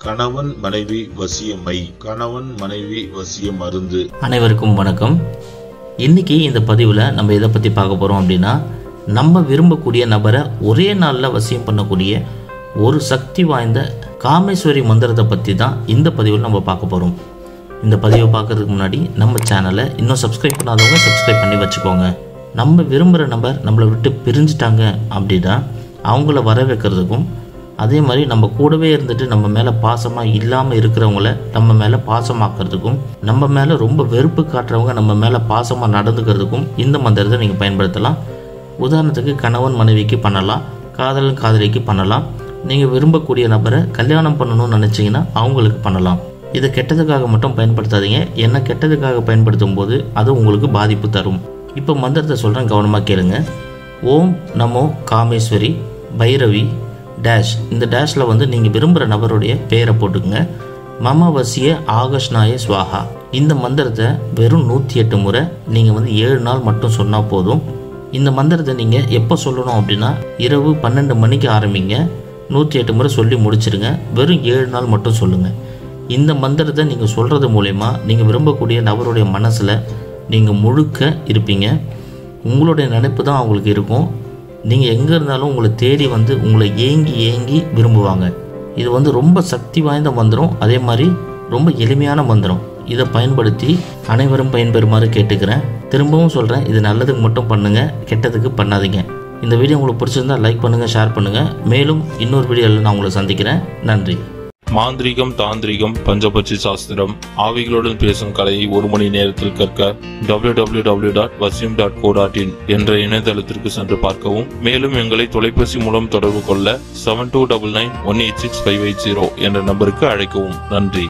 கணவன் மனைவி வசியமை கணவன் மனைவி வசிய மருந்து அனைவருக்கும் வணக்கம் இன்னைக்கு இந்த பதிவில் நம்ம எதை பற்றி பார்க்க போகிறோம் அப்படின்னா நம்ம விரும்பக்கூடிய நபரை ஒரே நாளில் வசியம் பண்ணக்கூடிய ஒரு சக்தி வாய்ந்த காமேஸ்வரி மந்திரத்தை பற்றி தான் இந்த பதிவில் நம்ம பார்க்க போகிறோம் இந்த பதிவை பார்க்கறதுக்கு முன்னாடி நம்ம சேனலை இன்னும் சப்ஸ்கிரைப் பண்ணாதவங்க சப்ஸ்கிரைப் பண்ணி வச்சுக்கோங்க நம்ம விரும்புகிற நபர் நம்மளை விட்டு பிரிஞ்சிட்டாங்க அப்படின்னா அவங்கள வர வைக்கிறதுக்கும் அதே மாதிரி நம்ம கூடவே இருந்துட்டு நம்ம மேலே பாசமாக இல்லாமல் இருக்கிறவங்கள நம்ம மேலே பாசமாக்குறதுக்கும் நம்ம மேலே ரொம்ப வெறுப்பு காட்டுறவங்க நம்ம மேலே பாசமாக நடந்துக்கிறதுக்கும் இந்த மந்திரத்தை நீங்கள் பயன்படுத்தலாம் உதாரணத்துக்கு கணவன் மனைவிக்கு பண்ணலாம் காதலன் காதலிக்கு பண்ணலாம் நீங்கள் விரும்பக்கூடிய நபரை கல்யாணம் பண்ணணும்னு நினச்சிங்கன்னா அவங்களுக்கு பண்ணலாம் இதை கெட்டதுக்காக மட்டும் பயன்படுத்தாதீங்க என்ன கெட்டதுக்காக பயன்படுத்தும் போது அது உங்களுக்கு பாதிப்பு தரும் இப்போ மந்திரத்தை சொல்கிறேன் கவனமாக கேளுங்க ஓம் நமோ காமேஸ்வரி பைரவி டேஷ் இந்த டேஷில் வந்து நீங்கள் விரும்புகிற நபருடைய பெயரை போட்டுக்கங்க மமவசிய ஆகஷ்னாய ஸ்வாஹா இந்த மந்திரத்தை வெறும் நூற்றி எட்டு முறை நீங்கள் வந்து ஏழு நாள் மட்டும் சொன்னால் போதும் இந்த மந்திரத்தை நீங்கள் எப்போ சொல்லணும் அப்படின்னா இரவு பன்னெண்டு மணிக்கு ஆரம்பிங்க நூற்றி எட்டு முறை சொல்லி முடிச்சிருங்க வெறும் ஏழு நாள் மட்டும் சொல்லுங்கள் இந்த மந்திரத்தை நீங்கள் சொல்கிறது மூலயமா நீங்கள் விரும்பக்கூடிய நபருடைய மனசில் நீங்கள் முழுக்க இருப்பீங்க உங்களுடைய நினைப்பு தான் அவங்களுக்கு இருக்கும் நீங்கள் எங்கே இருந்தாலும் உங்களை தேடி வந்து உங்களை ஏங்கி ஏங்கி விரும்புவாங்க இது வந்து ரொம்ப சக்தி வாய்ந்த மந்திரம் அதே மாதிரி ரொம்ப எளிமையான மந்திரம் இதை பயன்படுத்தி அனைவரும் பயன்பெறுமாறு கேட்டுக்கிறேன் திரும்பவும் சொல்கிறேன் இது நல்லதுக்கு மட்டும் பண்ணுங்கள் கெட்டதுக்கு பண்ணாதீங்க இந்த வீடியோ உங்களுக்கு பிடிச்சிருந்தா லைக் பண்ணுங்கள் ஷேர் பண்ணுங்கள் மேலும் இன்னொரு வீடியோவில் நான் உங்களை சந்திக்கிறேன் நன்றி மாந்திரீகம் தாந்திரிகம் பஞ்சபட்சி சாஸ்திரம் ஆவிகளுடன் பேசும் கலையை ஒரு மணி நேரத்தில் கற்க www.vasim.co.in டாட் வசியம் டாட் கோ டாட் இன் என்ற இணையதளத்திற்கு சென்று பார்க்கவும் மேலும் எங்களை தொலைபேசி மூலம் தொடர்பு கொள்ள seven two double nine one eight six five eight zero என்ற நம்பருக்கு அழைக்கவும் நன்றி